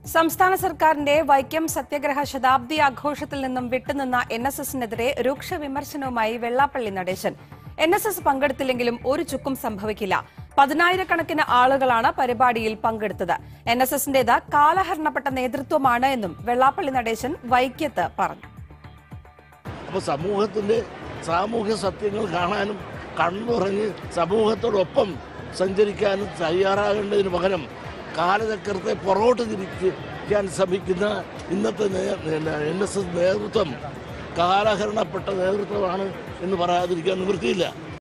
സംസ്ഥാന സർക്കാരിന്റെ വൈക്കം സത്യഗ്രഹ ശതാബ്ദി ആഘോഷത്തിൽ നിന്നും വിട്ടുനിന്ന എൻ എസ് എസിനെതിരെ രൂക്ഷ വിമർശനവുമായി Vellappally Natesan N S S പങ്കെടുത്തില്ലെങ്കിലും ഒരു ചുക്കും സംഭവിക്കില്ല പതിനായിരക്കണക്കിന് ആളുകളാണ് പരിപാടിയിൽ പങ്കെടുത്തത് എൻ എസ് എസിന്റേത് കാലഹരണപ്പെട്ട നേതൃത്വമാണ് എന്നും വെള്ളാപ്പള്ളി നടേശൻ വൈക്കത്ത് പറഞ്ഞു അപ്പോൾ സമൂഹത്തിൻ്റെ സാമൂഹ്യ സത്യങ്ങൾ കാണാനും കണ്ണുറങ്ങി സമൂഹത്തോടൊപ്പം സഞ്ചരിക്കാനും തയ്യാറാകേണ്ടതിന് പകരം കാലചക്രത്തെ പുറകോട്ട് തിരിക്കാൻ ശ്രമിക്കുന്ന ഇന്നത്തെ എൻ എസ് എസ് നേതൃത്വം കാലഹരണപ്പെട്ട നേതൃത്വമാണ് എന്ന് പറയാതിരിക്കാൻ നിവൃത്തിയില്ല